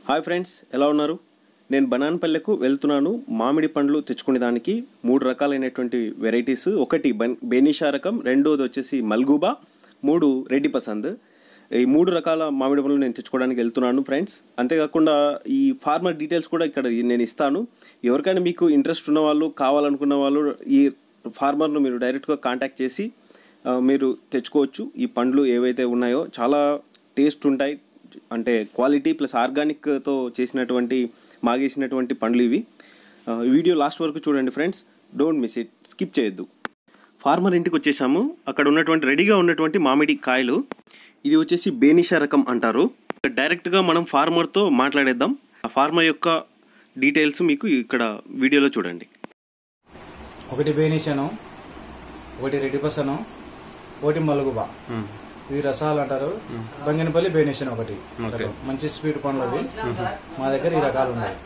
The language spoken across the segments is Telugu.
హాయ్ ఫ్రెండ్స్ ఎలా ఉన్నారు నేను బనాన్పల్లెకు వెళ్తున్నాను మామిడి పండ్లు తెచ్చుకునే దానికి మూడు రకాలైనటువంటి వెరైటీస్ ఒకటి బన్ బేనిషా రకం రెండోది వచ్చేసి మల్గూబా మూడు రెడ్డి పసంద్ ఈ మూడు రకాల మామిడి పండ్లు నేను తెచ్చుకోవడానికి వెళ్తున్నాను ఫ్రెండ్స్ అంతేకాకుండా ఈ ఫార్మర్ డీటెయిల్స్ కూడా ఇక్కడ నేను ఇస్తాను ఎవరికైనా మీకు ఇంట్రెస్ట్ ఉన్న వాళ్ళు కావాలనుకున్న వాళ్ళు ఈ ఫార్మర్ను మీరు డైరెక్ట్గా కాంటాక్ట్ చేసి ఆ, మీరు తెచ్చుకోవచ్చు ఈ పండ్లు ఏవైతే ఉన్నాయో చాలా టేస్ట్ ఉంటాయి అంటే క్వాలిటీ ప్లస్ ఆర్గానిక్తో చేసినటువంటి మాగేసినటువంటి పండ్లు ఇవి ఆ, ఈ వీడియో లాస్ట్ వరకు చూడండి friends don't miss it skip చేయొద్దు ఫార్మర్ ఇంటికి వచ్చేసాము అక్కడ ఉన్నటువంటి రెడీగా ఉన్నటువంటి మామిడి కాయలు ఇది వచ్చేసి బేనిషా రకం అంటారు డైరెక్ట్గా మనం ఫార్మర్తో మాట్లాడేద్దాం ఆ ఫార్మర్ యొక్క డీటెయిల్స్ మీకు ఇక్కడ వీడియోలో చూడండి ఒకటి బేనిషను ఒకటి రెడ్డిపసను ఒకటి మలుగుబా ఇవి రసాలు అంటారు బంగినపల్లి బేనిషన్ ఒకటి Okay. మంచి స్వీట్ పండ్లు అవి మా దగ్గర ఈ రకాలు ఉన్నాయి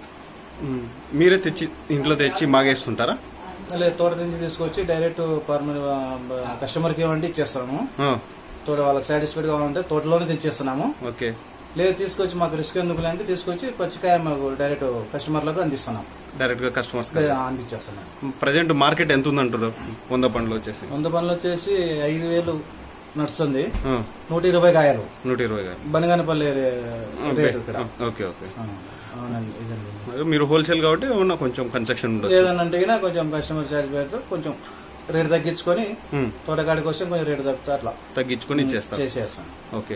మీరే తెచ్చి ఇంట్లో తెచ్చి మాగేస్తుంటారా లేదు తోట నుంచి తీసుకొచ్చి డైరెక్ట్ పర్మనెంట్ కస్టమర్కి ఏమంటే ఇచ్చేస్తాము తోట వాళ్ళకి సాటిస్ఫైడ్ కావాలంటే తోటలోనే తెచ్చేస్తున్నాము ఓకే లేదు తీసుకొచ్చి మాకు రిస్క్ ఎందుకు అంటే తీసుకొచ్చి పచ్చికాయ మాకు డైరెక్ట్ కస్టమర్లకు అందిస్తున్నాం డైరెక్ట్గా కస్టమర్స్ అందించేస్తున్నాం ప్రజెంట్ మార్కెట్ ఎంత ఉందంటారు వంద పండ్లు వచ్చేసి వంద పనులు వచ్చేసి ఐదు వేలు నడుస్తుంది ఆ, నూట ఇరవై కాయలు నూట ఇరవై గారు బనగానపల్లి రే- రేట్ ఇక్కడ ఓకే ఓకే ఆ, అవునండి ఇదండి మరి మీరు హోల్సేల్ కాబట్టి ఏమన్నా కొంచెం కన్స్ట్రక్షన్ ఉండదు ఏదన్నా గినా కొంచెం కస్టమర్ సాటిస్ఫైడ్ కొంచెం రేట్ తగ్గించుకొని తోటకాడికి వస్తే కొంచెం రేట్ తగ్గుతా అట్లా తగ్గించుకొని ఇచ్చేస్తారు చేసేస్తాం ఓకే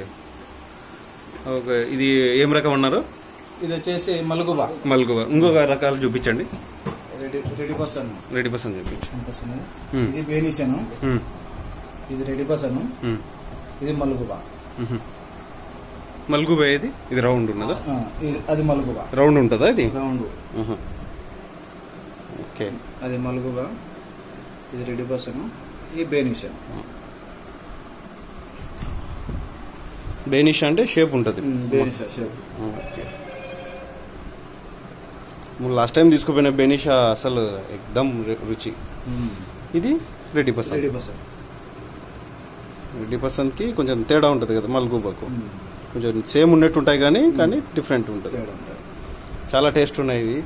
ఓకే ఇది ఏం రకం అన్నారు ఇది వచ్చేసి మలుగుబా మల్గువ ఇంకొక రకాలు చూపించండి రెడీ రెడీ పర్సన్ రెడీ పర్సెంట్ చూపించు Hmm. ఇది బేనిసను ఉమ్, ఇది రెడీ పర్సన్ ఉమ్, ఇది మలుగుబా ఉహు. మల్గువ ఏది ఇది రౌండ్ ఉన్నదా ఆ, ఇది అది మలుగుబా రౌండ్ ఉంటుందా ఇది రౌండ్ ఉహు. ఓకే అది మలుగుబా ఇది రెడీ పర్సన్ ఇది బేనిషన్ బేనిష్ అంటే షేప్ ఉంటుంది బేనిషా షేప్ ఓకే లాస్ట్ టైం తీసుకుపోయిన బెనిషా అసలు ఎక్దమ్ రు- రుచి ఇది రెడ్డి పసంద్ రెడీ పర్సన్ రెడ్డి పసంద్కి కొంచెం తేడా ఉంటుంది కదా మల్గూబాకు కొంచెం సేమ్ ఉన్నట్టు ఉంటాయి కానీ కానీ డిఫరెంట్ ఉంటుంది తేడా ఉంటుంది చాలా టేస్ట్ ఉన్నాయి ఇవి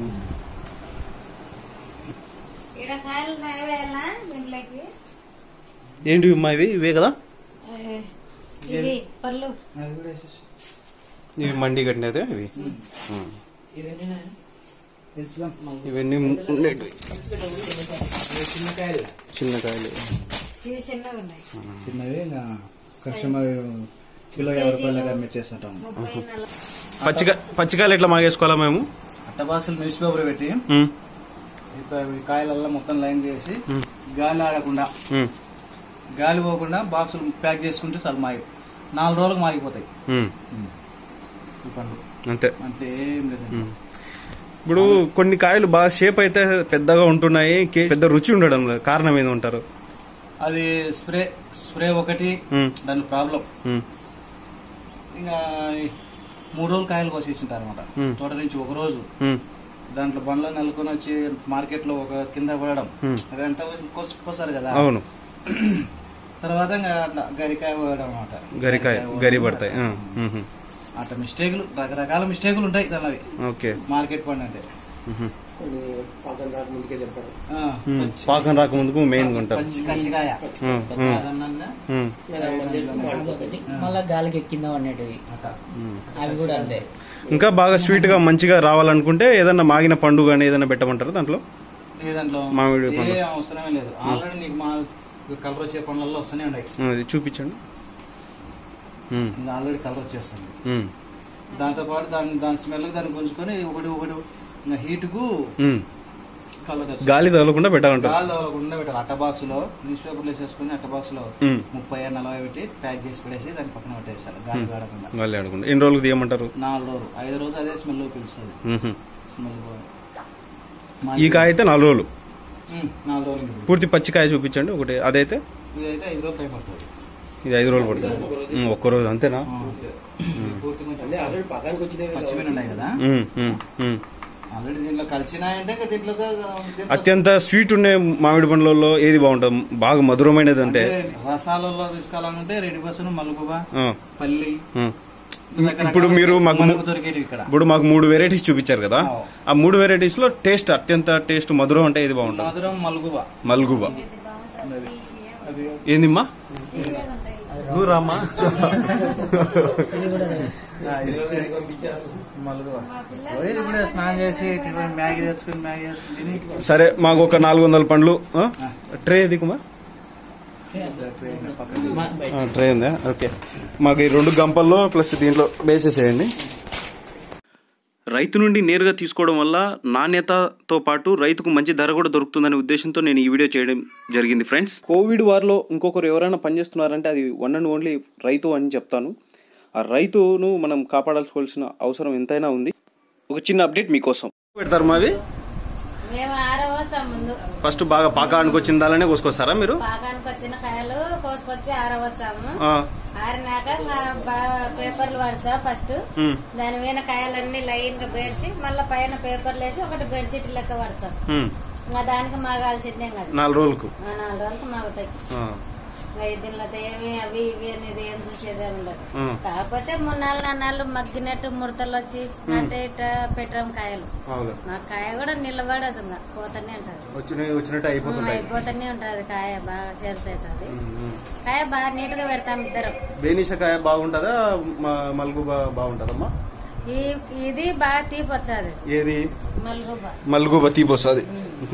ఈడ కాయలు ఉన్నాయి వేయాలా దీంట్లోకి ఏంటివి మా ఇవి ఇవే కదా ఇవి పళ్ళు అది కూడా వేసేసి ఇవి మండి కట్టినదే ఇవి ఉమ్. పెంచుదాం. ఇవన్నీ ఉండేటివి ఇవి చిన్న కాయలు చిన్న కాయలు ఇవి చిన్నవి ఉన్నాయి చిన్నవి ఇంకా కస్టమర్ కిలో యాభై రూపాయలకి అమ్మిచ్చేస్తుంటాం ముప్పై నలభై పచ్చిక పచ్చికాయలు ఎట్లా మాగేసుకోవాలా మేము అట్ట బాక్సులు న్యూస్ పేపర్ పెట్టి ఉమ్, ఇప్పుడు ఈ కాయలల్లో మొత్తం లైన్ చేసి ఉమ్, గాలి ఆడకుండా ఉమ్, గాలి పోకుండా బాక్సులు ప్యాక్ చేసుకుంటే చాలా మాగి నాలుగు రోజులకు మాగిపోతాయి ఉమ్. ఈ పండు అంతే అంతే ఏం లేదు ఉమ్. ఇప్పుడు కొన్ని కాయలు బాగా షేప్ అయితే పెద్దగా ఉంటున్నాయి కే- పెద్ద రుచి ఉండడం లేదు కారణం ఏంది ఉంటారు అది స్ప్రే స్ప్రే ఒకటి ఉమ్, దాని ప్రాబ్లం ఉమ్, ఇంకా ఈ మూడు రోజులు కాయలు కోసేసింటారు అనమాట Hmm. తోట నుంచి ఒక రోజు ఉమ్, దాంట్లో బండ్లో నెలకొని వచ్చి మార్కెట్ లో ఒక కింద పడడం Hmm. అదంతా కోసుకొస్తారు కదా అవును తర్వాత ఇంకా అట్లా గరికాయ పోయడం అనమాట గరికాయ గరి పడతాయి ఆ, ఉహు. అట్లా మిస్టేకులు రకరకాల మిస్టేకులు ఉంటాయి దానివి ఓకే మార్కెట్ పండు అంటే ఉహు. ఆ, ఉమ్, పచ్చి- పాకం రాకముందుకు మెయిన్ ఉంటారు పచ్చి కసికాయ ఉమ్, ఉమ్, అదనంగా ఉమ్, మళ్ళా గాలికి ఎక్కిందాం అనేటివి అట్లా ఉమ్. అవి కూడా అంతే ఇంకా బాగా స్వీట్ గా మంచిగా రావాలనుకుంటే ఏదన్నా మాగిన పండు కానీ ఏదైనా పెట్టమంటారు దాంట్లో ఏ దాంట్లో మామిడి ఏ పండు. అవసరమే లేదు ఆల్రెడీ నీకు మా కలర్ వచ్చే పండ్లలో వస్తూనే ఉన్నాయి ఉమ్, అది చూపించండి ఉమ్, ఇది ఆల్రెడీ కలర్ వచ్చేస్తుంది ఉమ్, దాంతో పాటు దాని దాని స్మెల్ దాన్ని గుంజుకొని ఒకటి ఒకటి ఇంకా హీట్ కు ఉమ్. కలర్ వస్తుంది. గాలి తగలకుండా పెట్టాలంటారు గాలి తగలకుండా పెట్టాలి అట్ట బాక్స్ లో న్యూస్ పేపర్ వేసేసుకుని అట్ట బాక్స్ లో ఉమ్. ముప్పై నలభై పెట్టి ప్యాక్ చేసి పెట్టేసి దాని పక్కన పెట్టేసారు గాలి కాడకుండా గాలి ఆడకుండా ఎన్ని రోజులకు తీయమంటారు నాలుగు రోజులు ఐదు రోజు అదే స్మెల్ పిలుస్తుంది ఉహు. స్మెల్ ఈ కాయ అయితే నాలుగు రోజులు నాలుగు రోజులు ఇంక పూర్తి పచ్చికాయ చూపించండి ఒకటి అదైతే ఇదైతే ఐదు రోజులు టైం పడుతుంది ఇది ఐదు రోజులు పడుతుంది ఉమ్, ఒక్క రోజు అంతేనా ఆ, అంతే. ఇది పూర్తి కొంచెం పచ్చిమిన ఉన్నాయి కదా ఉమ్, ఉమ్, ఉమ్. ఆల్రెడీ దీంట్లో కలిసినాయంటే ఇంకా దీంట్లో దీంట్లో అత్యంత స్వీట్ ఉండే మామిడి పండ్లలో ఏది బాగుంటుంది బాగా మధురమైనది అంటే అంటే రసాలలో తీసుకోవాలంటే రెడ్డి బస్సును మలుగుబా ఆ, పల్లి ఆ, ఇప్పుడు మీరు మాకు ము- దొరికేది ఇక్కడ ఇప్పుడు మాకు మూడు వెరైటీస్ చూపించారు కదా ఆ మూడు వెరైటీస్ లో టేస్ట్ అత్యంత టేస్ట్ మధురం అంటే ఇది బాగుంటుంది మధురం మలుగుబా మల్గుబా ఏందిమ్మా నువ్వు రామ్మా మలుగుబా పోయి ఇప్పుడే స్నానం చేసి టిఫిన్ మ్యాగీ తెచ్చుకుని మ్యాగీ చేసుకుని తిని సరే మాకు ఒక నాలుగు వందల పండ్లు ఆ? ట్రే ఇది కుమార్ ఆ, ట్రే ఉందా ఓకే మాకు ఈ రెండు గంపల్లో ప్లస్ దీంట్లో వేసేసేయండి రైతు నుండి నేరుగా తీసుకోవడం వల్ల నాణ్యతతో పాటు రైతుకు మంచి ధర కూడా దొరుకుతుందనే ఉద్దేశంతో నేను ఈ వీడియో చేయడం జరిగింది ఫ్రెండ్స్ కోవిడ్ వార్లో ఇంకొకరు ఎవరైనా పనిచేస్తున్నారంటే అది వన్ అండ్ ఓన్లీ రైతు అని చెప్తాను ఆ రైతును మనం కాపాడాల్సుకోవాల్సిన అవసరం ఎంతైనా ఉంది ఒక చిన్న అప్డేట్ మీకోసం పెడతారు మావి మేము ఆరవచ్చాం ముందు ఫస్ట్ బాగా పాకానికి వచ్చిన దానిలోనే కోసుకొస్తారా మీరు పాకానికి వచ్చిన కాయలు కోసుకొచ్చి ఆరవచ్చాము ఆ, ఆరినాక ఇంకా బా- పేపర్లు పడతా ఫస్ట్ ఉమ్, దాని మీద కాయలన్నీ లైన్ గా పేర్చి మళ్ళీ పైన పేపర్లు వేసి ఒకటి బెడ్షీట్ లెక్క పడతాం ఉమ్. ఇంకా దానికి మాగాల్సిందే కదా నాలుగు రోజులకు ఆ నాలుగు రోజులకు మాగుతాయి ఆ, ఇంకా దీనిలో ఏమి అవి ఇవి అనేది ఏం చూసేదే ఉండదు ఆ. కాకపోతే మూడు నాలుగు నాలుగు మగ్గినట్టు ముడతలు వచ్చి అంటే ఇట్ట పెట్టడం కాయలు అవును. మా కాయ కూడా నిలబడదు ఇంకా పోతూనే ఉంటది వచ్చిన వచ్చినట్టు అయిపోతుంటాయి అయిపోతూనే ఉంటది కాయ బాగా చేరుతుంది ఉమ్, ఉమ్. కాయ బాగా నీట్ గా పెడతాం ఇద్దరం బేనిషకాయ బాగుంటుందా మ- మల్గు బా- బాగుంటుందమ్మా ఈ ఇది బాగా తీపి వచ్చాది ఏది మల్గుబ మల్గుబ తీపి వస్తుంది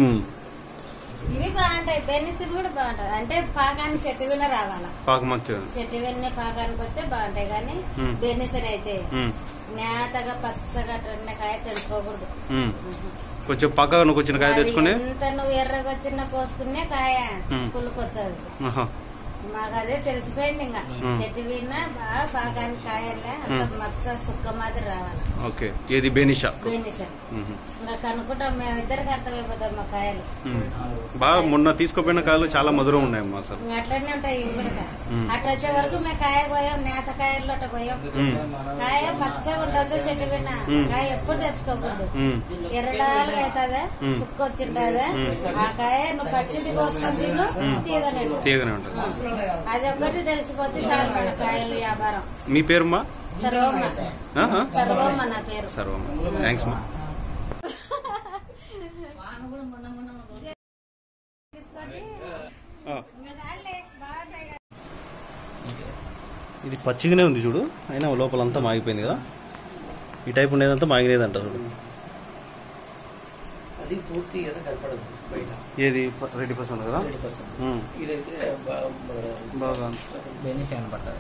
ఇవి బాగుంటాయి బెన్నిసిన్ కూడా బాగుంటది అంటే పాకానికి చెట్టు విన రావాలా పాకు మంచిగా చెట్టు విన్న పాకానికి వచ్చే బాగుంటాయి కానీ మ్మ్. బెన్నిసిన్ అయితే ఉమ్, నేతగా పచ్చగా అట్లా కాయ తెలుసుకోకూడదు ఉమ్. కొంచెం పక్కన నువ్వు వచ్చిన కాయ అది తెచ్చుకుని ఎంత నువ్వు ఎర్రగా వచ్చిన కోసుకునే కాయ మ్మ్. పులుకొచ్చదు ఆహా. మాకు అదే తెలిసిపోయింది ఇంకా మ్మ్. చెట్టు విన్న బాగా పాకానికి కాయలే అంత మచ్చ సుక్క మాదిరి రావాలి ఓకే ఏది బేనిషా బెన్నిసిన్ ఉహు. ఇంకా కనుక్కుంటాం మేము ఇద్దరికి అర్థమైపోతాం మా కాయలు ఉమ్. బాగా మొన్న తీసుకుపోయిన కాయలు చాలా మధురం ఉన్నాయమ్మా అసలు ఇంకా అట్లనే ఉంటాయి ఇవి కూడా మ్మ్. అట్లా వచ్చే వరకు మేము కాయ పోయాం నేత కాయలు అట్లా పోయాం ఉమ్, కాయ పచ్చగా ఉంటుంది చెట్టు విన్న మ్మ్. కాయ ఎప్పుడు తెచ్చుకోకూడదు ఉమ్. ఎర్రడాలుగా అవుతుందా మ్మ్. సుక్క వచ్చింటుందా ఆ కాయ నువ్వు పచ్చిది కోసుకొని తిను తీగనే ఉంటుంది. తీయగానే ఉంటుంది అది ఒక్కటి తెలిసిపోతే సార్ మన కాయలు వ్యాపారం మీ పేరుమా సర్వమ్మ ఆహా. సర్వమ్మ నా పేరు సర్వం థ్యాంక్స్ మా ఆ. ఇది పచ్చిగానే ఉంది చూడు అయినా లోపలంతా మాగిపోయింది కదా ఈ టైప్ ఉండేదంతా మాగినేదంట చూడు అది పూర్తి ఏదో కనపడదు బయట ఏది రెడ్డి పర్సెంట్ కదా హండ్రెడ్ పర్సెంట్ ఉమ్. ఇదైతే బా- మన బాగా బెనిస్ కనపడుతుంది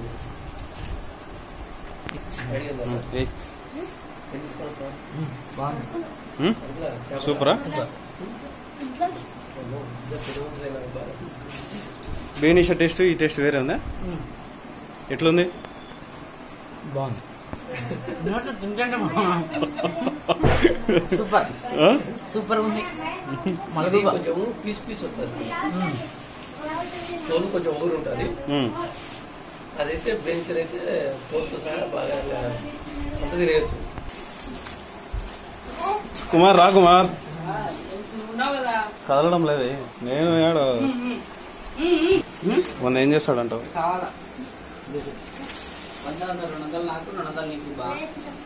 అడిగిందా? ఉమ్. ఏయ్. ఏం తీసుకుంటాం? బాగుంది ఉమ్. సర్లే, సూపరా ఏమో, ఇద్దరు తిరుగుతున్నారు బాగా. బేనిషా టేస్ట్ ఈ టేస్ట్ వేరే ఉందా ఎట్లుంది బాగుంది నోట్లో తింటే సూపర్ ఆ? సూపర్ ఉంది ఇది మలగుబా కొంచెం పీస్ పీస్ వస్తుంది తోలు కొంచెం ఊరు ఉంటుంది ఉమ్. అదైతే బెంచర్ అయితే తోలుతో సహా బాగా అంత తినేయచ్చు కుమార్ రా కుమార్ ఉన్నావు కదా కదలడం లేదే నేను ఏడ వంద ఏం చేస్తాడంటావు కావాలా వంద వంద రెండు వందలు నాకు రెండు వందలు నీకు బాగా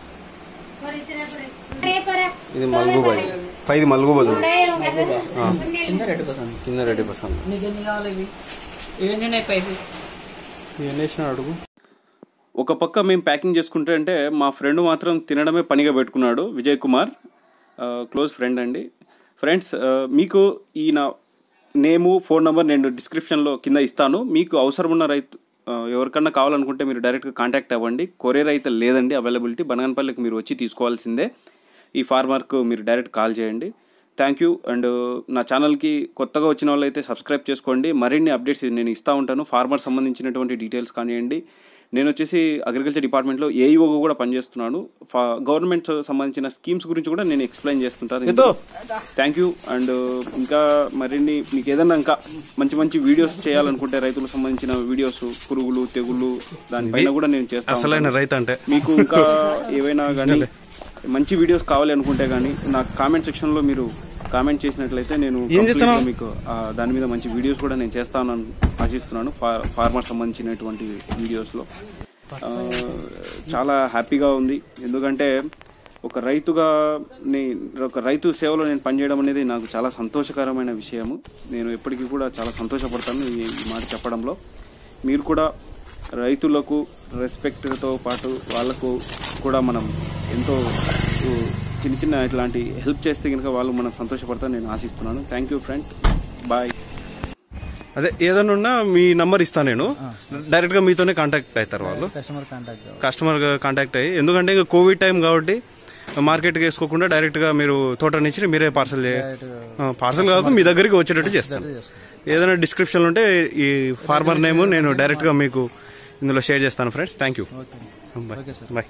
ఇది మల్గుబా పైది మల్గుబా చూడు ఆ. కింద రెడ్ పర్సెంట్ కింద రెడ్డి పర్సెంట్ నీకు ఎన్ని కావాలి ఇవి ఇవన్నీ ఉన్నాయి పైకి ఏం చేసిన అడుగు ఒక పక్క మేము ప్యాకింగ్ చేసుకుంటే అంటే మా ఫ్రెండ్ మాత్రం తినడమే పనిగా పెట్టుకున్నాడు విజయ్ కుమార్ ఆ, క్లోజ్ ఫ్రెండ్ అండి ఫ్రెండ్స్ ఆ, మీకు ఈ నా నేము ఫోన్ నెంబర్ నేను డిస్క్రిప్షన్లో కింద ఇస్తాను మీకు అవసరం ఉన్న రైతు ఆ, ఎవరికన్నా కావాలనుకుంటే మీరు డైరెక్ట్గా కాంటాక్ట్ అవ్వండి కొరియర్ అయితే లేదండి అవైలబిలిటీ బనగనపల్లికి మీరు వచ్చి తీసుకోవాల్సిందే ఈ ఫార్మర్కు మీరు డైరెక్ట్ కాల్ చేయండి థ్యాంక్ యూ అండ్ నా ఛానల్కి కొత్తగా వచ్చిన వాళ్ళైతే సబ్స్క్రైబ్ చేసుకోండి మరిన్ని అప్డేట్స్ నేను ఇస్తూ ఉంటాను ఫార్మర్ సంబంధించినటువంటి డీటెయిల్స్ కానివ్వండి నేను వచ్చేసి అగ్రికల్చర్ డిపార్ట్మెంట్లో ఏఈఓగా కూడా పనిచేస్తున్నాను ఫా గవర్నమెంట్ సంబంధించిన స్కీమ్స్ గురించి కూడా నేను ఎక్స్ప్లెయిన్ చేస్తుంటాను థ్యాంక్ యూ అండ్ ఇంకా మరిన్ని మీకు ఏదన్నా ఇంకా మంచి మంచి వీడియోస్ చేయాలనుకుంటే రైతులకు సంబంధించిన వీడియోస్ పురుగులు తెగుళ్ళు దానిపైన కూడా నేను చేస్తాను అసలైన రైతు అంటే మీకు ఇంకా ఏవైనా కానీ మంచి వీడియోస్ కావాలి అనుకుంటే కానీ నా కామెంట్ సెక్షన్లో మీరు కామెంట్ చేసినట్లయితే నేను ఏం complete గా చేస్తున్నావు? మీకు ఆ, దాని మీద మంచి వీడియోస్ కూడా నేను చేస్తానని ఆశిస్తున్నాను ఫార్మర్ సంబంధించినటువంటి వీడియోస్లో ఆ, చాలా హ్యాపీగా ఉంది ఎందుకంటే ఒక రైతుగా నే ఒక రైతు సేవలో నేను పనిచేయడం అనేది నాకు చాలా సంతోషకరమైన విషయము నేను ఎప్పటికీ కూడా చాలా సంతోషపడతాను ఈ ఈ మాట చెప్పడంలో మీరు కూడా రైతులకు రెస్పెక్ట్తో పాటు వాళ్ళకు కూడా మనం ఎంతో ఉ, చిన్న చిన్న ఇట్లాంటి హెల్ప్ చేస్తే కనుక వాళ్ళు మనం సంతోషపడతాను నేను ఆశిస్తున్నాను థ్యాంక్ యూ ఫ్రెండ్ బాయ్ అదే ఏదైనా ఉన్నా మీ నంబర్ ఇస్తాను నేను డైరెక్ట్గా మీతోనే కాంటాక్ట్ అవుతారు వాళ్ళు కస్టమర్ కాంటాక్ట్ కస్టమర్ కాంటాక్ట్ అయ్యి ఎందుకంటే ఇంకా కోవిడ్ టైం కాబట్టి మార్కెట్కి వేసుకోకుండా డైరెక్ట్గా మీరు తోట నుంచి మీరే పార్సల్ పార్సల్ కాక మీ దగ్గరికి వచ్చేటట్టు చేస్తాను ఏదైనా డిస్క్రిప్షన్ ఉంటే ఈ ఫార్మర్ నేమ్ నేను డైరెక్ట్గా మీకు ఇందులో షేర్ చేస్తాను friends thank you bye bye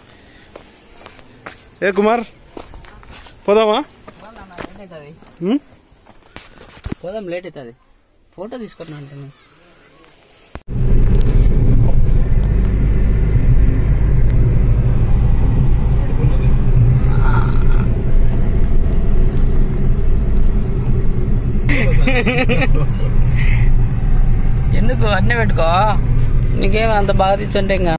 ఏ కుమార్ పోదామా లేట్ అవుతుంది హ్మ్? పోదాం లేట్ అవుతుంది ఫోటో తీసుకున్నా అంటున్నాను ఎందుకు అన్నీ పెట్టుకో నీకేం అంత బాగా తెచ్చంటే ఇంకా